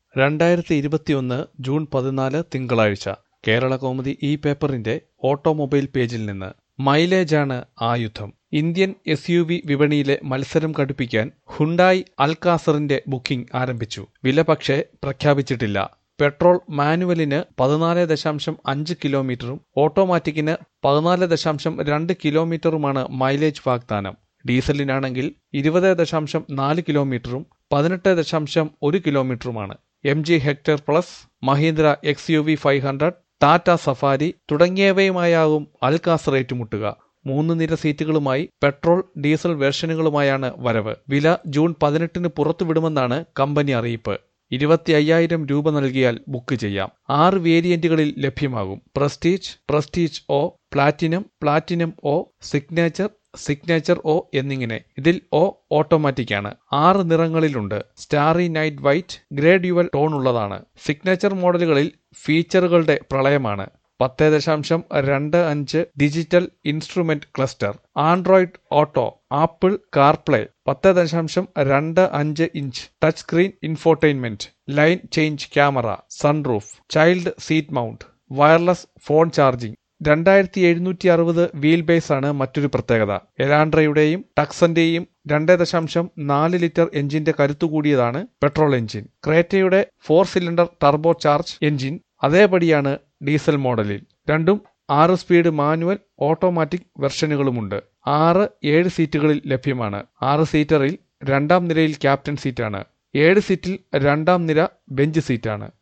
രണ്ടായിരത്തി ഇരുപത്തിയൊന്ന് ജൂൺ പതിനാല് തിങ്കളാഴ്ച കേരള കൗമുദി ഈ പേപ്പറിന്റെ ഓട്ടോമൊബൈൽ പേജിൽ നിന്ന് മൈലേജാണ് ആയുധം ഇന്ത്യൻ എസ് യു വി വിപണിയിലെ മത്സരം കടുപ്പിക്കാൻ ഹുണ്ടായി അൽകാസറിന്റെ ബുക്കിംഗ് ആരംഭിച്ചു വില പക്ഷേ പ്രഖ്യാപിച്ചിട്ടില്ല പെട്രോൾ മാനുവലിന് പതിനാല് ദശാംശം അഞ്ച് കിലോമീറ്ററും ഓട്ടോമാറ്റിക്കിന് പതിനാല് ദശാംശം രണ്ട് കിലോമീറ്ററുമാണ് മൈലേജ് വാഗ്ദാനം ഡീസലിനാണെങ്കിൽ ഇരുപത് ദശാംശം നാല് കിലോമീറ്ററും പതിനെട്ട് ദശാംശം ഒരു കിലോമീറ്ററുമാണ് M G Hector plus Mahindra X U V five hundred Tata Safari തുടങ്ങിയവയുമായാകും അൽകാസർ ഏറ്റുമുട്ടുക മൂന്ന് നിര സീറ്റുകളുമായി പെട്രോൾ ഡീസൽ വേർഷനുകളുമായാണ് വരവ് വില ജൂൺ പതിനെട്ടിന് പുറത്തുവിടുമെന്നാണ് കമ്പനി അറിയിപ്പ് ഇരുപത്തി അയ്യായിരം രൂപ നൽകിയാൽ ബുക്ക് ചെയ്യാം ആറ് വേരിയന്റുകളിൽ ലഭ്യമാകും prestige prestige O platinum platinum O signature signature O എന്നിങ്ങനെ ഇതിൽ ഒ ഓട്ടോമാറ്റിക് ആണ് ആറ് നിറങ്ങളിലുണ്ട് starry night white grey dual tone ഉള്ളതാണ് സിഗ്നേച്ചർ മോഡലുകളിൽ ഫീച്ചറുകളുടെ പ്രളയമാണ് പത്ത് ദശാംശം രണ്ട് അഞ്ച് digital instrument cluster Android Auto Apple CarPlay പത്ത് ദശാംശം രണ്ട് അഞ്ച് inch touch screen infotainment lane change camera sunroof child seat mount wireless phone charging രണ്ടായിരത്തി എഴുന്നൂറ്റി അറുപത് വീൽ ബേസ് ആണ് മറ്റൊരു പ്രത്യേകത എലാൻഡ്രയുടെയും ടക്സന്റെയും രണ്ട് ദശാംശം നാല് ലിറ്റർ എഞ്ചിന്റെ കരുത്തു കൂടിയതാണ് പെട്രോൾ എഞ്ചിൻ ക്രേറ്റയുടെ four cylinder turbo charge engine അതേപടിയാണ് ഡീസൽ മോഡലിൽ രണ്ടും ആറ് സ്പീഡ് മാനുവൽ ഓട്ടോമാറ്റിക് വെർഷനുകളുമുണ്ട് ആറ് ഏഴ് സീറ്റുകളിൽ ലഭ്യമാണ് ആറ് സീറ്ററിൽ രണ്ടാം നിരയിൽ ക്യാപ്റ്റൻ സീറ്റാണ് ഏഴ് സീറ്റിൽ രണ്ടാം നിര ബെഞ്ച് സീറ്റാണ്